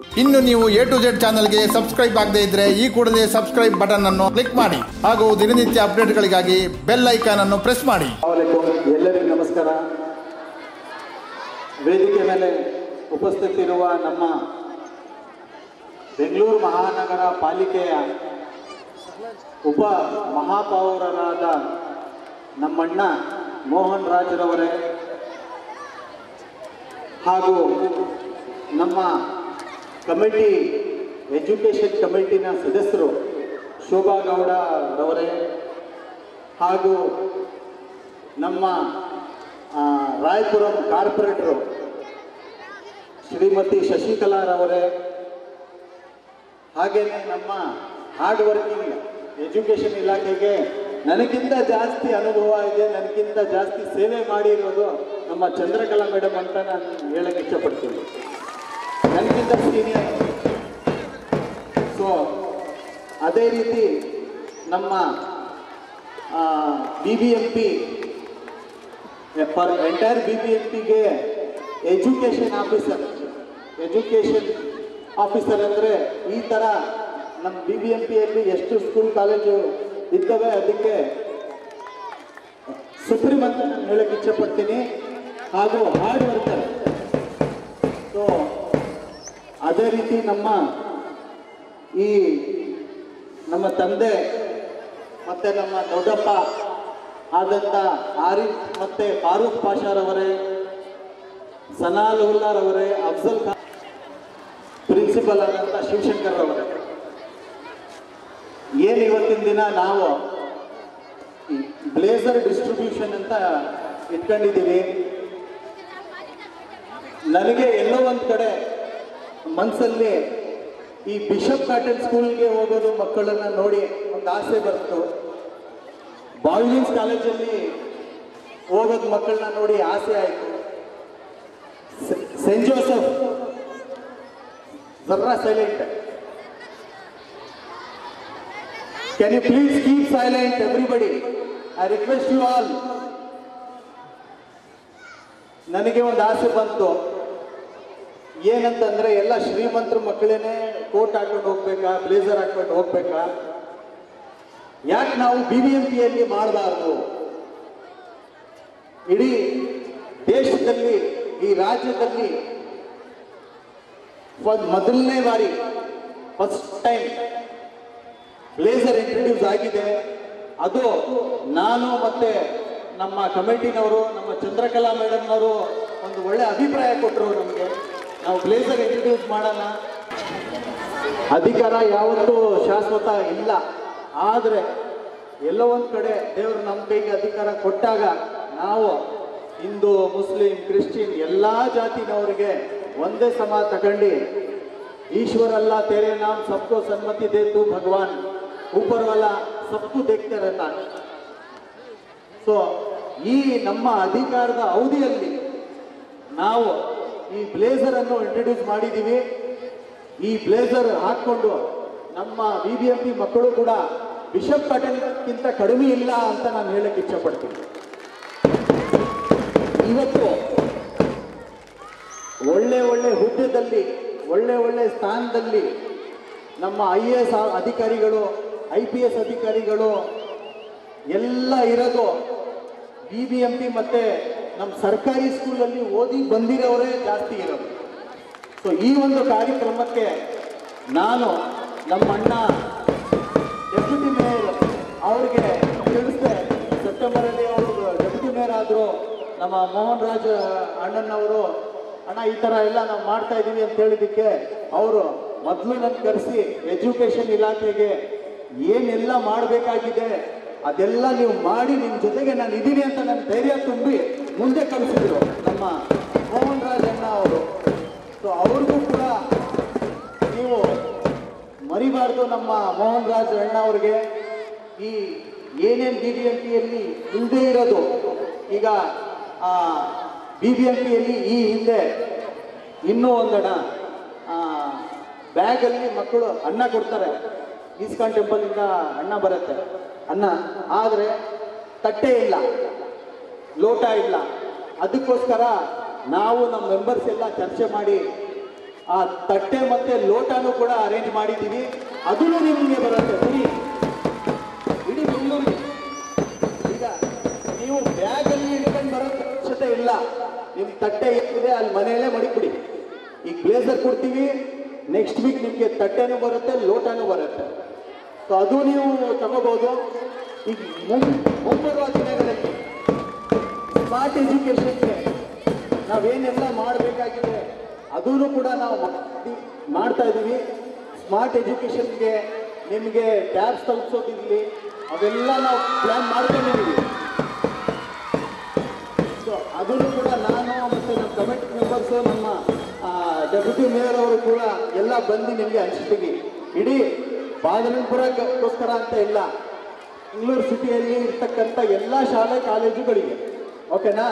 ಇನ್ನು ನೀವು A to Z ಚಾನಲ್ಗೆ ಸಬ್ಸ್ಕ್ರೈಬ್ ಆಗದೇ ಇದ್ರೆ ಈ ಕೂಡಲೇ ಸಬ್ಸ್ಕ್ರೈಬ್ ಬಟನ್ ಅನ್ನು ಕ್ಲಿಕ್ ಮಾಡಿ ಹಾಗೂ ದಿನನಿತ್ಯ ಅಪ್ಡೇಟ್ಗಳಿಗಾಗಿ ಬೆಲ್ ಐಕಾನ್ ಅನ್ನು ಪ್ರೆಸ್ ಮಾಡಿ ಅಸ್ಸಲಾಮಲೈಕುಂ ಎಲ್ಲರಿಗೂ ನಮಸ್ಕಾರ ವೇದಿಕೆ ಮೇಲೆ ಉಪಸ್ಥಿತಿರುವ ನಮ್ಮ ಬೆಂಗಳೂರು ಮಹಾನಗರ ಪಾಲಿಕೆಯ ಉಪ ಮಹಾಪೌರರಾದ ನಮ್ಮಣ್ಣ ಮೋಹನ್ ರಾಜ್ರವರೇ ಹಾಗೂ ನಮ್ಮ ಕಮಿಟಿ ಎಜುಕೇಷನ್ ಕಮಿಟಿನ ಸದಸ್ಯರು ಶೋಭಾ ಗೌಡ ರವರೇ ಹಾಗೂ ನಮ್ಮ ಆ, ರಾಯಪುರಂ ಕಾರ್ಪೊರೇಟರು ಶ್ರೀಮತಿ ಶಶಿಕಲಾರವರೇ ಹಾಗೆಯೇ ನಮ್ಮ ಹಾರ್ಡ್ ವರ್ಕಿಂಗ್ ಎಜುಕೇಷನ್ ಇಲಾಖೆಗೆ ನನಗಿಂತ ಜಾಸ್ತಿ ಅನುಭವ ಇದೆ ನನಗಿಂತ ಜಾಸ್ತಿ ಸೇವೆ ಮಾಡಿರೋದು ನಮ್ಮ ಚಂದ್ರಕಲಾ ಮೇಡಮ್ ಅಂತ ನಾನು ಹೇಳಕ್ಕೆ ಇಷ್ಟಪಡ್ತೀನಿ ನನಗಿಂತ ಸೀನಿಯರ್ ಸೊ ಅದೇ ರೀತಿ ನಮ್ಮ B B M P for entire B B M ಪಿಗೆ ಎಜುಕೇಷನ್ ಆಫೀಸರ್ ಎಜುಕೇಷನ್ ಆಫೀಸರ್ ಅಂದರೆ ಈ ಥರ ನಮ್ಮ ಬಿ ಬಿ ಎಂ ಪಿಯಲ್ಲಿ ಎಷ್ಟು ಸ್ಕೂಲ್ ಕಾಲೇಜು ಇದ್ದಾವೆ ಅದಕ್ಕೆ ಸುಪ್ರೀಂ ಅಂತ ನಾನು ಹೇಳಕ್ಕೆ ಇಚ್ಛಪಡ್ತೀನಿ ಹಾಗೂ ಹಾರ್ಡ್ ವರ್ಕರ್ ಸೊ ಅದೇ ರೀತಿ ನಮ್ಮ ಈ ನಮ್ಮ ತಂದೆ ಮತ್ತೆ ನಮ್ಮ ದೊಡ್ಡಪ್ಪ ಆದಂಥ ಆರಿಫ್ ಮತ್ತೆ ಫಾರೂಕ್ ಪಾಷಾರವರೇ ಸನಾಲ್ ಉಲ್ಲಾರವರೇ ಅಫ್ಜಲ್ ಖಾನ್ ಪ್ರಿನ್ಸಿಪಲ್ ಆದಂಥ ಶಿವಶಂಕರ್ ಅವರೇ ಏನು ಇವತ್ತಿನ ದಿನ ನಾವು ಬ್ಲೇಸರ್ ಡಿಸ್ಟ್ರಿಬ್ಯೂಷನ್ ಅಂತ ಇಟ್ಕೊಂಡಿದ್ದೀವಿ ನನಗೆ ಎಲ್ಲೋ ಒಂದು ಕಡೆ ಮನಸ್ಸಲ್ಲಿ ಈ ಬಿಷಪ್ ಕಾಟನ್ ಸ್ಕೂಲ್ಗೆ ಹೋಗೋದು ಮಕ್ಕಳನ್ನ ನೋಡಿ ಒಂದು ಆಸೆ ಬಂತು ಬಾಯ್ಲಿನ್ಸ್ ಕಾಲೇಜಲ್ಲಿ ಹೋಗೋದು ಮಕ್ಕಳನ್ನ ನೋಡಿ ಆಸೆ ಆಯಿತು ಸೆಂಟ್ ಜೋಸೆಫ್ ಜರ್ರಾ silent can you please keep silent everybody I request you all ನನಗೆ ಒಂದು ಆಸೆ ಬಂತು ಏನಂತಂದ್ರೆ ಎಲ್ಲ ಶ್ರೀಮಂತರ ಮಕ್ಕಳೇನೆ ಕೋಟ್ ಹಾಕೊಂಡು ಹೋಗ್ಬೇಕಾ ಬ್ಲೇಸರ್ ಹಾಕೊಂಡು ಹೋಗ್ಬೇಕಾ ಯಾಕೆ ನಾವು ಬಿ ಬಿ ಎಂ ಪಿಯಲ್ಲಿ ಮಾಡಬಾರ್ದು ಇಡೀ ದೇಶದಲ್ಲಿ ಈ ರಾಜ್ಯದಲ್ಲಿ ಒಂದ್ ಮೊದಲನೇ ಬಾರಿ ಫಸ್ಟ್ ಟೈಮ್ ಬ್ಲೇಸರ್ ಇಂಟ್ರಡ್ಯೂಸ್ ಆಗಿದೆ ಅದು ನಾನು ಮತ್ತೆ ನಮ್ಮ ಕಮಿಟಿನವರು ನಮ್ಮ ಚಂದ್ರಕಲಾ ಮೇಡಮ್ನವರು ಒಂದು ಒಳ್ಳೆ ಅಭಿಪ್ರಾಯ ಕೊಟ್ಟರು ನಮಗೆ ನಾವು ಬ್ಲೇಸರ್ ಇಂಟ್ರಡ್ಯೂಸ್ ಮಾಡೋಣ ಅಧಿಕಾರ ಯಾವತ್ತೂ ಶಾಶ್ವತ ಇಲ್ಲ ಆದರೆ ಎಲ್ಲೋ ಒಂದು ಕಡೆ ದೇವರು ನಮ್ಮ ಕೈಗೆ ಅಧಿಕಾರ ಕೊಟ್ಟಾಗ ನಾವು ಹಿಂದೂ ಮುಸ್ಲಿಂ ಕ್ರಿಶ್ಚಿಯನ್ ಎಲ್ಲ ಜಾತಿನವರಿಗೆ ಒಂದೇ ಸಮ ತಗೊಂಡು ಈಶ್ವರ ಅಲ್ಲ तेरे नाम सबको सन्मति दे तू भगवान ऊपर वाला सबको देखते रहता है ಸೊ ಈ ನಮ್ಮ ಅಧಿಕಾರದ ಅವಧಿಯಲ್ಲಿ ನಾವು ಈ ಬ್ಲೇಸರ್ ಅನ್ನು ಇಂಟ್ರಡ್ಯೂಸ್ ಮಾಡಿದ್ದೀವಿ ಈ ಬ್ಲೇಸರ್ ಹಾಕ್ಕೊಂಡು ನಮ್ಮ ಬಿ ಬಿ ಎಂ ಪಿ ಮಕ್ಕಳು ಕೂಡ ಬಿಷಪ್ ಪಟೇಲ್ಗಿಂತ ಕಡಿಮೆ ಇಲ್ಲ ಅಂತ ನಾನು ಹೇಳಕ್ಕೆ ಇಚ್ಛಪಡ್ತೀನಿ ಇವತ್ತು ಒಳ್ಳೆ ಒಳ್ಳೆ ಹುದ್ದೆದಲ್ಲಿ ಒಳ್ಳೆ ಒಳ್ಳೆ ಸ್ಥಾನದಲ್ಲಿ ನಮ್ಮ ಐ ಎ ಎಸ್ ಅಧಿಕಾರಿಗಳು ಐ ಪಿ ಎಸ್ ಅಧಿಕಾರಿಗಳು ಎಲ್ಲ ಇರೋದು ಬಿ ಬಿ ಎಂ ಪಿ ಮತ್ತು ನಮ್ಮ ಸರ್ಕಾರಿ ಸ್ಕೂಲಲ್ಲಿ ಓದಿ ಬಂದಿರೋರೇ ಜಾಸ್ತಿ ಇರೋದು ಸೊ ಈ ಒಂದು ಕಾರ್ಯಕ್ರಮಕ್ಕೆ ನಾನು ನಮ್ಮ ಅಣ್ಣ ಡೆಪ್ಯೂಟಿ ಮೇಯರ್ ಅವ್ರಿಗೆ ತಿಳಿಸ್ದೆ ಸೆಪ್ಟೆಂಬರಲ್ಲಿ ಅವರು ಡೆಪ್ಯೂಟಿ ಮೇಯರ್ ಆದರು ನಮ್ಮ ಮೋಹನ್ ರಾಜ್ ಅಣ್ಣನವರು ಅಣ್ಣ ಈ ಥರ ಎಲ್ಲ ನಾವು ಮಾಡ್ತಾ ಇದ್ದೀವಿ ಅಂತ ಹೇಳಿದ್ದಕ್ಕೆ ಅವರು ಮೊದಲು ನನ್ನ ಕರೆಸಿ ಎಜುಕೇಷನ್ ಇಲಾಖೆಗೆ ಏನೆಲ್ಲ ಮಾಡಬೇಕಾಗಿದೆ ಅದೆಲ್ಲ ನೀವು ಮಾಡಿ ನಿಮ್ಮ ಜೊತೆಗೆ ನಾನು ಇದ್ದೀನಿ ಅಂತ ನನ್ನ ಧೈರ್ಯ ತುಂಬಿ ಮುಂದೆ ಕಳಿಸಿದ್ರು ನಮ್ಮ ಮೋಹನ್ ರಾಜ್ ಅಣ್ಣ ಅವರು ಸೊ ಅವ್ರಿಗೂ ಕೂಡ ನೀವು ಮರಿಬಾರ್ದು ನಮ್ಮ ಮೋಹನ್ ರಾಜ್ ಅಣ್ಣ ಅವ್ರಿಗೆ ಈ ಏನೇನು ಬಿ ಬಿ ಎಂ ಪಿಯಲ್ಲಿ ಇಲ್ಲದೇ ಇರೋದು ಈಗ ಬಿ ಬಿ ಎಂ ಪಿಯಲ್ಲಿ ಈ ಹಿಂದೆ ಇನ್ನೂ ಒಂದಣ ಬ್ಯಾಗಲ್ಲಿ ಮಕ್ಕಳು ಅನ್ನ ಕೊಡ್ತಾರೆ ಈಸ್ಕಾನ್ ಟೆಂಪಲಿಂದ ಅನ್ನ ಬರುತ್ತೆ ಅನ್ನ ಆದರೆ ತಟ್ಟೆ ಇಲ್ಲ ಲೋಟ ಇಲ್ಲ ಅದಕ್ಕೋಸ್ಕರ ನಾವು ನಮ್ಮ ಮೆಂಬರ್ಸ್ ಎಲ್ಲ ಚರ್ಚೆ ಮಾಡಿ ಆ ತಟ್ಟೆ ಮತ್ತೆ ಲೋಟನೂ ಕೂಡ ಅರೇಂಜ್ ಮಾಡಿದ್ದೀವಿ ಅದನ್ನು ನಿಮಗೆ ಬರುತ್ತೆ ಫ್ರೀ ಇಡೀ ಬೆಂಗಳೂರಿಗೆ ಈಗ ನೀವು ಬ್ಯಾಗಲ್ಲಿ ಇಟ್ಕೊಂಡು ಬರೋ ಅವಶ್ಯಕತೆ ಇಲ್ಲ ನಿಮ್ಮ ತಟ್ಟೆ ಏನಿದೆ ಅಲ್ಲಿ ಮನೆಯಲ್ಲೇ ಮಡಿಬಿಡಿ ಈಗ ಬ್ಲೇಸರ್ ಕೊಡ್ತೀವಿ ನೆಕ್ಸ್ಟ್ ವೀಕ್ ನಿಮಗೆ ತಟ್ಟೆನೂ ಬರುತ್ತೆ ಲೋಟನೂ ಬರುತ್ತೆ ಸೊ ಅದು ನೀವು ತಗೋಬಹುದು ಈಗ ಮುಂ- ಮುಂಬರುವ ದಿನಗಳಲ್ಲಿ ಸ್ಮಾರ್ಟ್ ಎಜುಕೇಶನ್ಗೆ ನಾವೇನೆಲ್ಲ ಮಾಡಬೇಕಾಗಿದೆ ಅದನ್ನು ಕೂಡ ನಾವು ಮಾಡಿ- ಮಾಡ್ತಾ ಇದ್ದೀವಿ ಸ್ಮಾರ್ಟ್ ಎಜುಕೇಶನ್ಗೆ ನಿಮಗೆ ಟ್ಯಾಬ್ಸ್ ತಲುಪಿಸೋದಿರಲಿ ಅವೆಲ್ಲ ನಾವು ಪ್ಲ್ಯಾನ್ ಮಾಡ್ಕೊಂಡಿದ್ದೀವಿ ಸೊ ಅದನ್ನು ಕೂಡ ನಾನು ಮತ್ತು ನಮ್ಮ ಕಮಿಟಿ ಮೆಂಬರ್ಸು ನಮ್ಮ ಡೆಪ್ಯೂಟಿ ಮೇಯರ್ ಅವರು ಕೂಡ ಎಲ್ಲ ಬಂದು ನಿಮಗೆ ಹಂಚ್ತೀವಿ ಇಡೀ ಬಾದನಪುರಕ್ಕೋಸ್ಕರ ಅಂತ ಇಲ್ಲ ಬೆಂಗಳೂರು ಸಿಟಿಯಲ್ಲಿ ಇರ್ತಕ್ಕಂಥ ಎಲ್ಲ ಶಾಲೆ ಕಾಲೇಜುಗಳಿಗೆ ಓಕೆನಾ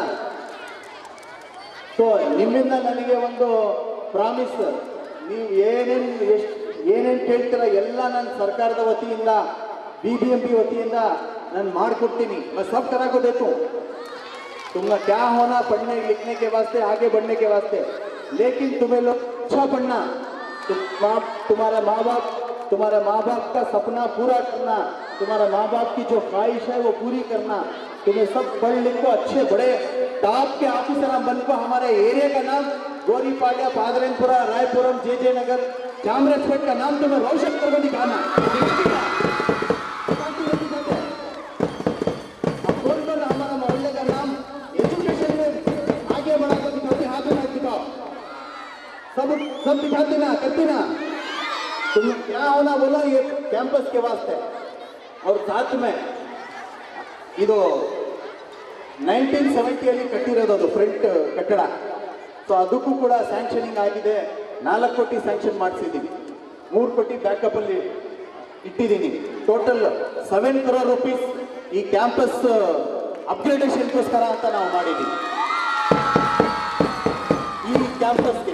ಸೊ ನಿಮ್ಮಿಂದ ನನಗೆ ಒಂದು ಪ್ರಾಮಿಸ್ ನೀವು ಏನೇನು ಎಷ್ಟು ಏನೇನು ಕೇಳ್ತೀರ ಎಲ್ಲ ನಾನು ಸರ್ಕಾರದ ವತಿಯಿಂದ ಬಿ ಬಿ ಎಂ ಪಿ ವತಿಯಿಂದ ನಾನು ಮಾಡಿಕೊಡ್ತೀನಿ मैं सब करा को देता हूँ तुमने क्या होना पढ़ने लिखने के वास्ते आगे बढ़ने के वास्ते लेकिन तुम्हें लोग अच्छा पढ़ना तुम माँ तुम्हारा माँ बाप तुम्हारे माँ बाप का सपना पूरा करना तुम्हारा माँ बाप की जो ख्वाहिश है वो पूरी करना तुम्हें सब पढ़ लिख को अच्छे बड़े टॉप के ऑफिसर हम बन को हमारे एरिया का नाम गोरी पाड्या पादरेनपुरा रायपुरम जे जे नगर चामराजपेट का नाम तुम्हें रोशन करके दिखाना अब बोल कर हमारा मोहल्ले का नाम एजुकेशन में आगे बढ़ा कर दिखाते हाथ में हाथ दिखाओ सब सब दिखाते ना करते ना तुम क्या होना बोला ये कैंपस के वास्ते और साथ में ಇದು ನೈನ್ಟೀನ್ ಸೆವೆಂಟಿಯಲ್ಲಿ ಕಟ್ಟಿರೋದು ಅದು ಫ್ರಂಟ್ ಕಟ್ಟಡ ಸೊ ಅದಕ್ಕೂ ಕೂಡ ಸ್ಯಾಂಕ್ಷನಿಂಗ್ ಆಗಿದೆ ನಾಲ್ಕು ಕೋಟಿ ಸ್ಯಾಂಕ್ಷನ್ ಮಾಡಿಸಿದ್ದೀವಿ ಮೂರು ಕೋಟಿ ಬ್ಯಾಕಪ್ಪಲ್ಲಿ ಇಟ್ಟಿದ್ದೀನಿ ಟೋಟಲ್ ಸೆವೆನ್ ಕ್ರೋರ್ ರುಪೀಸ್ ಈ ಕ್ಯಾಂಪಸ್ ಅಪ್ಗ್ರೇಡೇಷನ್ಗೋಸ್ಕರ ಅಂತ ನಾವು ಮಾಡಿದ್ದೀವಿ ಈ ಕ್ಯಾಂಪಸ್ಗೆ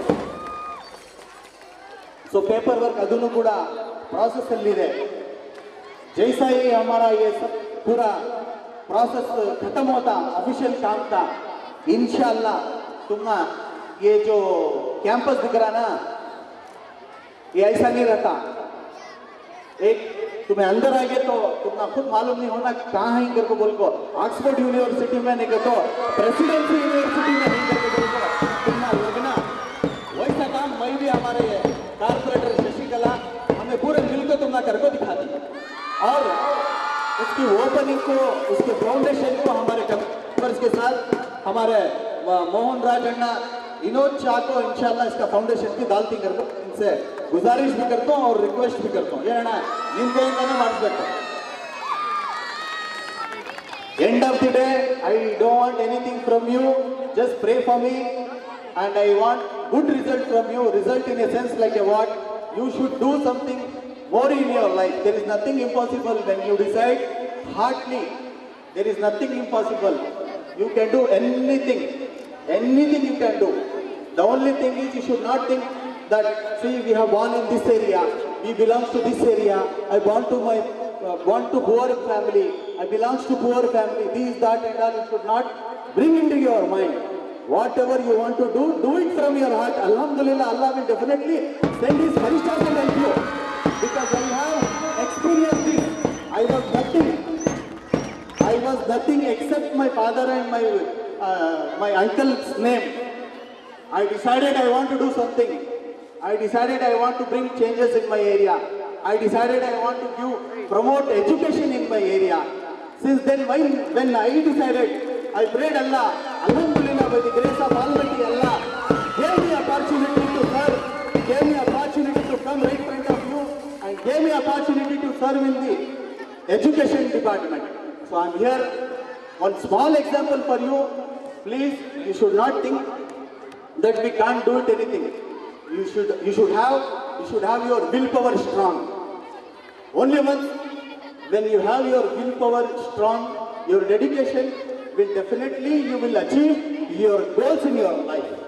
ಸೊ ಪೇಪರ್ ವರ್ಕ್ ಅದನ್ನು ಕೂಡ ಪ್ರಾಸೆಸ್ ಅಲ್ಲಿದೆ जैसा ही हमारा ये सब पूरा प्रोसेस खत्म होता ऑफिशियल काम का इनशाला तुम ये जो कैंपस दिख रहा ना ये ऐसा नहीं रहता एक तुम्हें अंदर आगे तो तुम्हें खुद मालूम नहीं होना कहाँ है इनकर को बोल को ऑक्सफोर्ड यूनिवर्सिटी में नहीं तो प्रेसिडेंसी यूनिवर्सिटी में नहीं करके बोल को तुम्हें लगना वैसा काम मैं भी हमारे कारपोरेटर शशिकला हमें पूरे मिलकर तुम्हें करको दिखा दी और उसकी ओपनिंग को उसके फाउंडेशन को हमारे कस्टमर्स के साथ हमारे व- मोहन राज अन्ना विनोद शाह को इंशाल्लाह इसका फाउंडेशन की डालती कर दो इनसे गुजारिश भी करता हूँ और रिक्वेस्ट भी करता हूँ ಏನಣ್ಣ ನಿಮ್ಮ ಕೈಯಿಂದನೇ ಮಾಡಿಸ್ಬೇಕು end of the day i don't want anything from you just pray for me and i want good result from you result in a sense like a what you should do something more in your life there is nothing impossible when you decide heartily there is nothing impossible you can do anything anything you can do the only thing is you should not think that see we have born in this area we belong to this area i born to my uh, born to poor family i belongs to poor family this that and all you should not bring into your mind whatever you want to do do it from your heart alhamdulillah allah will definitely send his farishtas and help you because i have experienced this i was nothing I was nothing except my father and my uh, my uncle's name. I decided I want to do something. I decided I want to bring changes in my area. I decided I want to give promote education in my area. Since then, when when I decided, I prayed Allah, Alhamdulillah, by the grace of Almighty Allah, gave me opportunity to serve, gave me opportunity to come right in front of you, and gave me opportunity to serve in the education department. So I'm here. One small example for you. Please, you should not think that we can't do it anything. You should you should have you should have your willpower strong. Only once when you have your willpower strong, your dedication will definitely you will achieve your goals in your life.